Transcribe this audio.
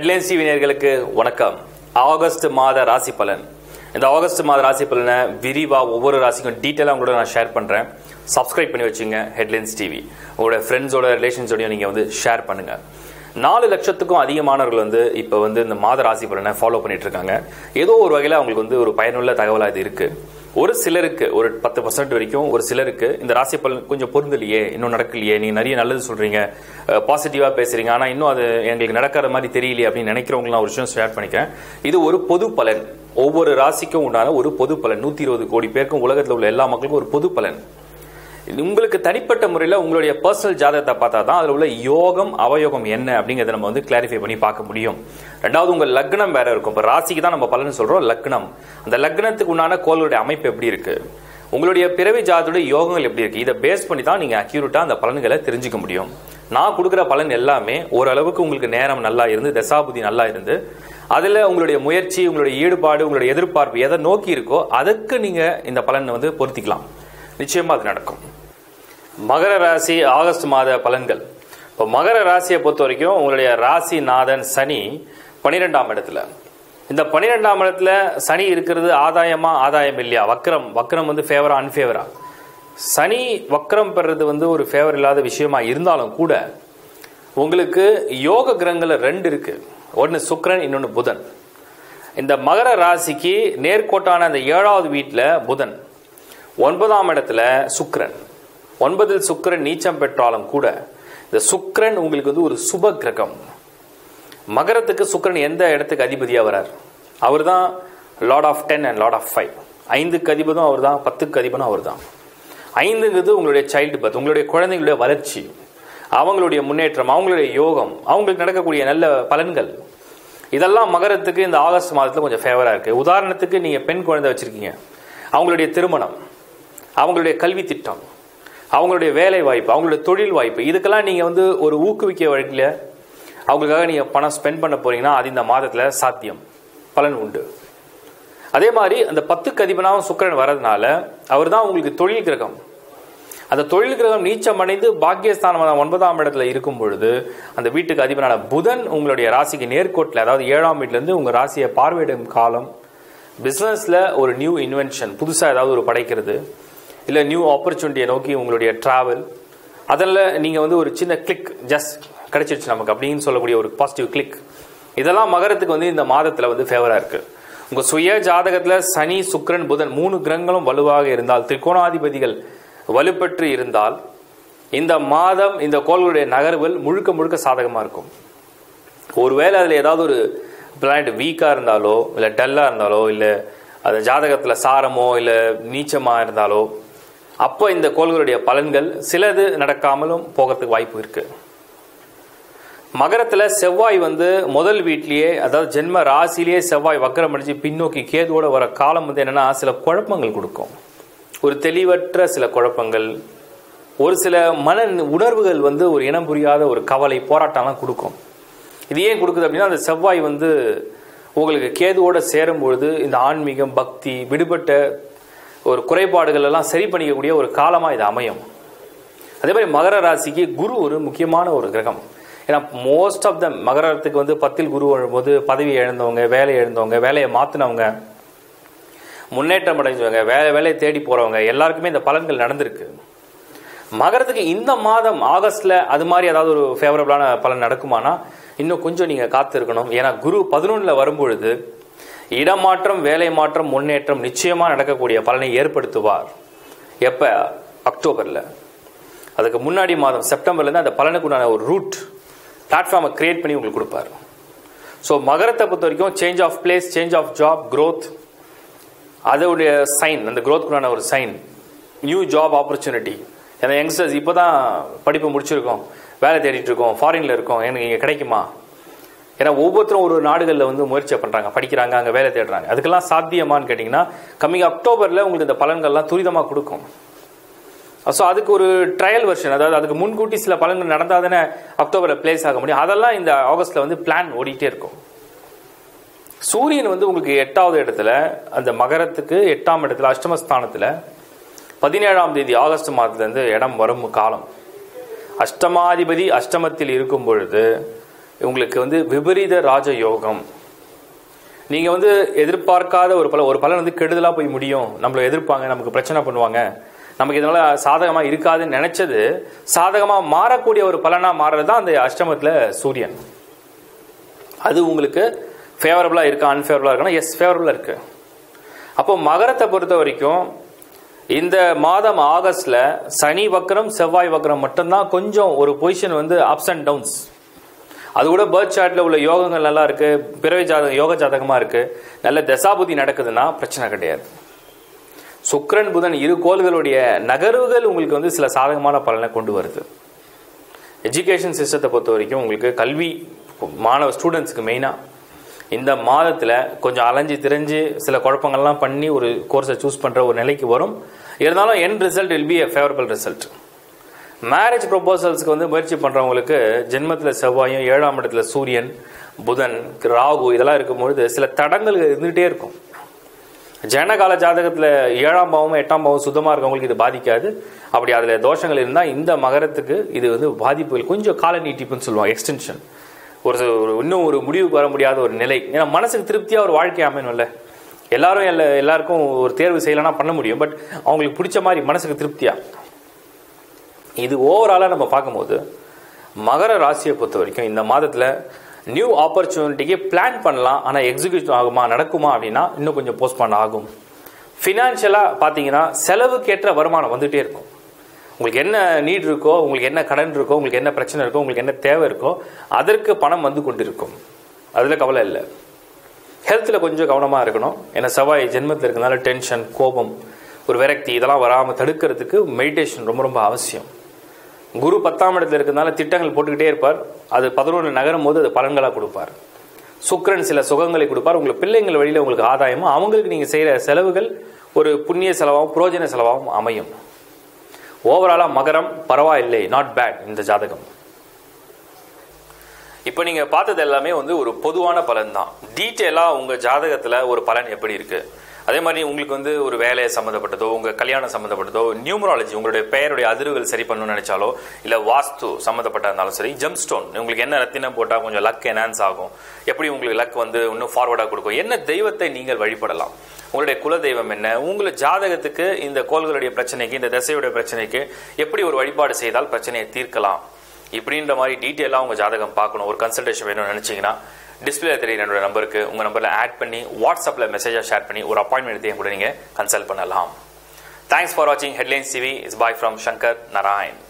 headlines TV நேயர்களுக்கு வணக்கம் August மாத ராசி பலன் இந்த ஆகஸ்ட் மாத ராசி பலனை விரிவா ஒவ்வொரு ராசிக்கும் டீட்டெயிலாக உங்களோட நான் ஷேர் பண்றேன் சப்ஸ்கிரைப் பண்ணி வச்சுங்க ஹெட்லைன்ஸ் டிவி உங்களோட ஃப்ரெண்ட்ஸோட ரிலேஷன்ஸோடையும் நீங்க வந்து ஷேர் பண்ணுங்க நாலு லட்சத்துக்கும் அதிகமானவர்கள் வந்து இப்போ வந்து இந்த மாத ராசி பலனை ஃபாலோ பண்ணிட்டு இருக்காங்க ஏதோ ஒரு வகையில் அவங்களுக்கு வந்து ஒரு பயனுள்ள தகவலாக இது இருக்கு ஒரு சிலருக்கு ஒரு பத்து பர்சன்ட் வரைக்கும் ஒரு சிலருக்கு இந்த ராசி பலன் கொஞ்சம் பொருந்தலையே இன்னும் நடக்கலையே நீங்க நிறைய நல்லது சொல்றீங்க பாசிட்டிவா பேசுறீங்க ஆனா இன்னும் அது எங்களுக்கு நடக்கிற மாதிரி தெரியலையே அப்படின்னு நினைக்கிறவங்க ஒரு விஷயம் ஷேர் பண்ணிக்கிறேன் இது ஒரு பொது பலன் ஒவ்வொரு ராசிக்கும் உண்டான ஒரு பொது பலன் நூத்தி இருபது கோடி பேருக்கும் உலகத்தில் உள்ள எல்லா மக்களுக்கும் ஒரு பொது பலன் இது உங்களுக்கு தனிப்பட்ட முறையில் உங்களுடைய பர்சனல் ஜாதகத்தை பார்த்தா தான் அதில் உள்ள யோகம் அவயோகம் என்ன அப்படிங்கிறத நம்ம வந்து கிளாரிஃபை பண்ணி பார்க்க முடியும் ரெண்டாவது உங்கள் லக்னம் வேற இருக்கும் இப்போ ராசிக்கு தான் நம்ம பலன் சொல்றோம் லக்னம் அந்த லக்னத்துக்கு உண்டான கோளுடைய அமைப்பு எப்படி இருக்கு உங்களுடைய பிறவி ஜாதத்துடைய யோகங்கள் எப்படி இருக்கு இதை பேஸ் பண்ணி தான் நீங்க அக்யூரேட்டா அந்த பலன்களை தெரிஞ்சுக்க முடியும் நான் கொடுக்குற பலன் எல்லாமே ஓரளவுக்கு உங்களுக்கு நேரம் நல்லா இருந்து தசாபுதி நல்லா இருந்து அதுல உங்களுடைய முயற்சி உங்களுடைய ஈடுபாடு உங்களுடைய எதிர்பார்ப்பு எதை நோக்கி இருக்கோ அதுக்கு நீங்க இந்த பலனை வந்து பொருத்திக்கலாம் நிச்சயமா அது நடக்கும் மகர ராசி ஆகஸ்ட் மாத பலன்கள் இப்போ மகர ராசியை பொறுத்த வரைக்கும் உங்களுடைய ராசி நாதன் சனி பனிரெண்டாம் இடத்துல இந்த பனிரெண்டாம் இடத்துல சனி இருக்கிறது ஆதாயமா ஆதாயம் இல்லையா வக்ரம் வக்ரம் வந்து ஃபேவரா அன்ஃபேவரா சனி வக்ரம் பெறது வந்து ஒரு ஃபேவர் இல்லாத விஷயமா இருந்தாலும் கூட உங்களுக்கு யோக கிரகங்கள் ரெண்டு இருக்கு ஒன்று சுக்கிரன் இன்னொன்று புதன் இந்த மகர ராசிக்கு நேர்கோட்டான அந்த ஏழாவது வீட்டில் புதன் ஒன்பதாம் இடத்துல சுக்கிரன் ஒன்பதில் சுக்கிரன் நீச்சம் பெற்றாலும் கூட இந்த சுக்கிரன் உங்களுக்கு வந்து ஒரு சுப கிரகம் மகரத்துக்கு சுக்கிரன் எந்த இடத்துக்கு அதிபதியா வரார் அவர் தான் lord of ten and lord of five ஐந்துக்கு அதிபதும் அவர் தான் பத்துக்கு அதிபனும் அவர் தான் ஐந்துங்கிறது உங்களுடைய சைல்டு பர்த் உங்களுடைய குழந்தைங்களுடைய வளர்ச்சி அவங்களுடைய முன்னேற்றம் அவங்களுடைய யோகம் அவங்களுக்கு நடக்கக்கூடிய நல்ல பலன்கள் இதெல்லாம் மகரத்துக்கு இந்த ஆகஸ்ட் மாதத்தில் கொஞ்சம் ஃபேவராக இருக்கு உதாரணத்துக்கு நீங்கள் பெண் குழந்தை வச்சிருக்கீங்க அவங்களுடைய திருமணம் அவங்களுடைய கல்வி திட்டம் அவங்களுடைய வேலை வாய்ப்பு அவங்களுடைய தொழில் வாய்ப்பு இதுக்கெல்லாம் நீங்கள் வந்து ஒரு ஊக்குவிக்க வழியில் அவங்களுக்காக நீங்கள் பணம் ஸ்பெண்ட் பண்ண போறீங்கன்னா அது இந்த மாதத்தில் சாத்தியம் பலன் உண்டு அதே மாதிரி அந்த பத்துக்கு அதிபனாகவும் சுக்கரன் வர்றதுனால அவர் தான் உங்களுக்கு தொழில் கிரகம் அந்த தொழில் கிரகம் நீச்சம் அடைந்து பாக்கியஸ்தானம் ஒன்பதாம் இடத்துல இருக்கும் பொழுது அந்த வீட்டுக்கு அதிபனான புதன் உங்களுடைய ராசிக்கு நேர்கோட்டில் அதாவது ஏழாம் வீட்டிலேருந்து உங்கள் ராசியை பார்வையிடும் காலம் பிஸ்னஸில் ஒரு நியூ இன்வென்ஷன் புதுசாக ஏதாவது ஒரு படைக்கிறது இல்லை நியூ ஆப்பர்ச்சுனிட்டியை நோக்கி உங்களுடைய ட்ராவல் அதில் நீங்கள் வந்து ஒரு சின்ன கிளிக் ஜஸ்ட் கிடைச்சிருச்சு நமக்கு அப்படின்னு சொல்லக்கூடிய ஒரு பாசிட்டிவ் கிளிக் இதெல்லாம் மகரத்துக்கு வந்து இந்த மாதத்தில் வந்து ஃபேவராக இருக்குது உங்கள் சுய ஜாதகத்தில் சனி சுக்கிரன் புதன் மூணு கிரகங்களும் வலுவாக இருந்தால் திரிகோணாதிபதிகள் வலுப்பெற்று இருந்தால் இந்த மாதம் இந்த கோள்களுடைய நகர்வுகள் முழுக்க முழுக்க சாதகமாக இருக்கும் ஒருவேளை அதில் ஏதாவது ஒரு பிளானட் வீக்காக இருந்தாலோ இல்லை டல்லாக இருந்தாலோ இல்லை அது ஜாதகத்தில் சாரமோ இல்லை நீச்சமாக இருந்தாலோ அப்போ இந்த கோள்களுடைய பலன்கள் சிலது நடக்காமலும் போகிறதுக்கு வாய்ப்பு இருக்கு மகரத்தில் செவ்வாய் வந்து முதல் வீட்லேயே அதாவது ஜென்ம ராசிலேயே செவ்வாய் வக்கரம் அடிச்சு பின்னோக்கி கேதுவோட வர காலம் வந்து என்னன்னா சில குழப்பங்கள் கொடுக்கும் ஒரு தெளிவற்ற சில குழப்பங்கள் ஒரு சில மன உணர்வுகள் வந்து ஒரு இனம் புரியாத ஒரு கவலை போராட்டம்லாம் கொடுக்கும் இது ஏன் கொடுக்குது அப்படின்னா அந்த செவ்வாய் வந்து உங்களுக்கு கேதுவோட சேரும் பொழுது இந்த ஆன்மீகம் பக்தி விடுபட்ட ஒரு குறைபாடுகள் எல்லாம் சரி பண்ணிக்கக்கூடிய ஒரு காலமாக இது அமையும் அதே மாதிரி மகர ராசிக்கு குரு ஒரு முக்கியமான ஒரு கிரகம் ஏன்னா மோஸ்ட் ஆஃப் த மகரத்துக்கு வந்து பத்தில் குரு வரும்போது பதவி இழந்தவங்க வேலை இழந்தவங்க வேலையை மாற்றினவங்க முன்னேற்றம் அடைஞ்சவங்க வேலை வேலையை தேடி போகிறவங்க எல்லாருக்குமே இந்த பலன்கள் நடந்திருக்கு மகரத்துக்கு இந்த மாதம் ஆகஸ்ட்ல அது மாதிரி ஏதாவது ஒரு ஃபேவரபிளான பலன் நடக்குமானா இன்னும் கொஞ்சம் நீங்கள் காத்திருக்கணும் ஏன்னா குரு பதினொன்றில் வரும்பொழுது இடமாற்றம் வேலை மாற்றம் முன்னேற்றம் நிச்சயமாக நடக்கக்கூடிய பலனை ஏற்படுத்துவார் எப்போ அக்டோபரில் அதுக்கு முன்னாடி மாதம் செப்டம்பர்லேருந்து அந்த பலனுக்கு உண்டான ஒரு ரூட் பிளாட்ஃபார்மை கிரியேட் பண்ணி உங்களுக்கு கொடுப்பார் ஸோ மகரத்தை பொறுத்த வரைக்கும் change of place change of job growth அதோடைய சைன் அந்த க்ரோத்துக்குண்டான ஒரு சைன் நியூ ஜாப் ஆப்பர்ச்சுனிட்டி ஏன்னா யங்ஸ்டர்ஸ் இப்போ தான் படிப்பு முடிச்சிருக்கோம் வேலை தேடிட்டு இருக்கோம் ஃபாரின்ல இருக்கோம் எனக்கு இங்கே கிடைக்குமா ஏன்னா ஒவ்வொருத்தரும் ஒரு நாடுகளில் வந்து முயற்சி பண்ணுறாங்க படிக்கிறாங்க அங்கே வேலை தேடுறாங்க அதுக்கெல்லாம் சாத்தியமான்னு கேட்டிங்கன்னா கம்மிங் அக்டோபரில் உங்களுக்கு இந்த பலன்கள்லாம் துரிதமாக கொடுக்கும் ஸோ அதுக்கு ஒரு ட்ரையல் வெர்ஷன் அதாவது அதுக்கு முன்கூட்டி சில பலன்கள் நடந்தால் தானே அக்டோபரில் பிளேஸ் ஆக முடியும் அதெல்லாம் இந்த ஆகஸ்ட்டில் வந்து பிளான் ஓடிட்டே இருக்கும் சூரியன் வந்து உங்களுக்கு எட்டாவது இடத்துல அந்த மகரத்துக்கு எட்டாம் இடத்துல அஷ்டமஸ்தானத்தில் பதினேழாம் தேதி ஆகஸ்ட் மாதத்துலேருந்து இடம் வரும் காலம் அஷ்டமாதிபதி அஷ்டமத்தில் இருக்கும் பொழுது உங்களுக்கு வந்து விபரீத ராஜ யோகம் நீங்க வந்து எதிர்பார்க்காத ஒரு பலன் ஒரு பலன் வந்து கெடுதலா போய் முடியும் நம்மள எதிர்ப்பாங்க நமக்கு பிரச்சனை பண்ணுவாங்க நமக்கு இதனால சாதகமா இருக்காதுன்னு நினைச்சது சாதகமா மாறக்கூடிய ஒரு பலனா மாறுறது தான் அந்த அஷ்டமத்துல சூரியன் அது உங்களுக்கு ஃபேவரபுளா இருக்கா அன்ஃபேவரபுளா இருக்குன்னா எஸ் ஃபேவரபுளா இருக்கு அப்போ மகரத்தை பொறுத்த வரைக்கும் இந்த மாதம் ஆகஸ்ட்ல சனி வக்கரம் செவ்வாய் வக்கரம் மட்டும்தான் கொஞ்சம் ஒரு பொசிஷன் வந்து அப்ஸ் அண்ட் டவுன்ஸ் அது கூட பேர்த் சார்ட்ல உள்ள யோகங்கள் நல்லா இருக்கு பிறவி ஜாதகம் யோக ஜாதகமா இருக்கு நல்ல தசாபுதி நடக்குதுன்னா பிரச்சனை கிடையாது சுக்கிரன் புதன் இரு கோள்களுடைய நகர்வுகள் உங்களுக்கு வந்து சில சாதகமான பலனை கொண்டு வருது எஜுகேஷன் சிஸ்டத்தை பொறுத்த வரைக்கும் உங்களுக்கு கல்வி மாணவ ஸ்டூடெண்ட்ஸ்க்கு மெயினாக இந்த மாதத்தில் கொஞ்சம் அலைஞ்சு திரிஞ்சு சில குழப்பங்கள்லாம் பண்ணி ஒரு கோர்ஸை சூஸ் பண்ணுற ஒரு நிலைக்கு வரும் இருந்தாலும் என் result will be a favourable result marriage ப்ரொபோசல்ஸ்க்கு வந்து முயற்சி பண்ணுறவங்களுக்கு ஜென்மத்தில் செவ்வாயும் ஏழாம் இடத்துல சூரியன் புதன் ராகு இதெல்லாம் இருக்கும்பொழுது சில தடங்கள் இருந்துகிட்டே இருக்கும் ஜனகால ஜாதகத்தில் ஏழாம் பாவமும் எட்டாம் பாவம் சுத்தமாக இருக்கவங்களுக்கு இது பாதிக்காது அப்படி அதில் தோஷங்கள் இருந்தால் இந்த மகரத்துக்கு இது வந்து பாதிப்புகள் கொஞ்சம் கால நீட்டிப்புன்னு சொல்லுவாங்க எக்ஸ்டென்ஷன் ஒரு ஒரு இன்னும் ஒரு முடிவுக்கு வர முடியாத ஒரு நிலை ஏன்னா மனசுக்கு திருப்தியாக ஒரு வாழ்க்கை அமையணும்ல எல்லாரும் எல்லா எல்லாருக்கும் ஒரு தேர்வு செய்யலைன்னா பண்ண முடியும் பட் அவங்களுக்கு பிடிச்ச மாதிரி மனசுக்கு திருப்தியா இது ஓவராலாக நம்ம பார்க்கும்போது மகர ராசியை பொறுத்த வரைக்கும் இந்த மாதத்தில் நியூ ஆப்பர்ச்சுனிட்டிக்கு பிளான் பண்ணலாம் ஆனால் எக்ஸிக்யூட் ஆகுமா நடக்குமா அப்படின்னா இன்னும் கொஞ்சம் போஸ்ட்பான் ஆகும் ஃபினான்ஷியலாக பார்த்தீங்கன்னா செலவுக்கேற்ற வருமானம் வந்துகிட்டே இருக்கும் உங்களுக்கு என்ன நீட் இருக்கோ உங்களுக்கு என்ன கடன் இருக்கோ உங்களுக்கு என்ன பிரச்சனை இருக்கோ உங்களுக்கு என்ன தேவை இருக்கோ அதற்கு பணம் வந்து கொண்டிருக்கும் அதில் கவலை இல்லை ஹெல்த்தில் கொஞ்சம் கவனமாக இருக்கணும் ஏன்னா செவ்வாய் ஜென்மத்தில் இருக்கனால டென்ஷன் கோபம் ஒரு விரக்தி இதெல்லாம் வராமல் தடுக்கிறதுக்கு மெடிடேஷன் ரொம்ப ரொம்ப அவசியம் குரு பத்தாம் இடத்துல இருக்கிறதுனால திட்டங்கள் போட்டுக்கிட்டே இருப்பார் அது பதினொன்று நகரும் போது அது பலன்களாக கொடுப்பார் சுக்கிரன் சில சுகங்களை கொடுப்பார் உங்களுக்கு பிள்ளைங்கள் வழியில் உங்களுக்கு ஆதாயமும் அவங்களுக்கு நீங்கள் செய்கிற செலவுகள் ஒரு புண்ணிய செலவாகவும் புரோஜன செலவாகவும் அமையும் ஓவராலாக மகரம் பரவாயில்லை நாட் பேட் இந்த ஜாதகம் இப்போ நீங்க பார்த்தது எல்லாமே வந்து ஒரு பொதுவான பலன் தான் டீட்டெயிலா உங்க ஜாதகத்துல ஒரு பலன் எப்படி இருக்கு அதே மாதிரி உங்களுக்கு வந்து ஒரு வேலை சம்மந்தப்பட்டதோ உங்க கல்யாணம் சம்மந்தப்பட்டதோ நியூமராலஜி உங்களுடைய பெயருடைய அதிர்வுகள் சரி பண்ணணும்னு நினைச்சாலோ இல்ல வாஸ்து சம்மந்தப்பட்ட இருந்தாலும் சரி ஜெம் ஸ்டோன் உங்களுக்கு என்ன ரத்தினம் போட்டா கொஞ்சம் லக் என்ஹான்ஸ் ஆகும் எப்படி உங்களுக்கு லக் வந்து இன்னும் ஃபார்வர்டா கொடுக்கும் என்ன தெய்வத்தை நீங்கள் வழிபடலாம் உங்களுடைய குல தெய்வம் என்ன உங்களுடைய ஜாதகத்துக்கு இந்த கோள்களுடைய பிரச்சனைக்கு இந்த திசையுடைய பிரச்சனைக்கு எப்படி ஒரு வழிபாடு செய்தால் பிரச்சனையை தீர்க்கலாம் இப்படின்ற மாதிரி டீட்டெயிலாக உங்கள் ஜாதகம் பார்க்கணும் ஒரு கன்சல்டேஷன் வேணும்னு நினச்சிங்கன்னா டிஸ்பிளே தெரியுற என்னோட நம்பருக்கு உங்கள் நம்பரில் ஆட் பண்ணி வாட்ஸ்அப்பில் மெசேஜாக ஷேர் பண்ணி ஒரு அப்பாயின்மெண்ட் எடுத்து கூட நீங்கள் கன்சல்ட் பண்ணலாம் தேங்க்ஸ் ஃபார் வாட்சிங் headlines TV is bye from Shankar Narayan